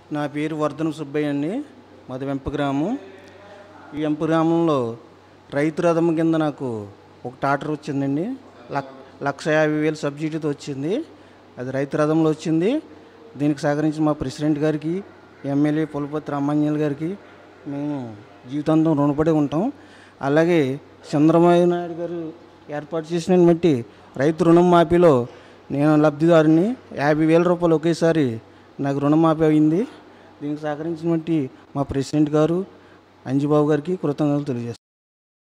నా పేరు వర్ధన సుబ్బయ్య అండి మాది వెంప గ్రామం ఈ వెంప గ్రామంలో రైతు రథం కింద నాకు ఒక టాటర్ వచ్చిందండి లక్ లక్ష యాభై వేలు సబ్సిడీతో వచ్చింది అది రైతు రథంలో వచ్చింది దీనికి సహకరించిన మా ప్రెసిడెంట్ గారికి ఎమ్మెల్యే పులపతి రామాంజల్ గారికి మేము జీవితాంతం రుణపడి ఉంటాం అలాగే చంద్రబాబు నాయుడు గారు ఏర్పాటు చేసిన బట్టి రైతు రుణం మాఫీలో నేను లబ్ధిదారుని యాభై వేల రూపాయలు ఒకేసారి నాకు రుణమాఫీ అయింది దీనికి సహకరించినటువంటి మా ప్రెసిడెంట్ గారు అంజుబాబు గారికి కృతజ్ఞతలు తెలియజేస్తాను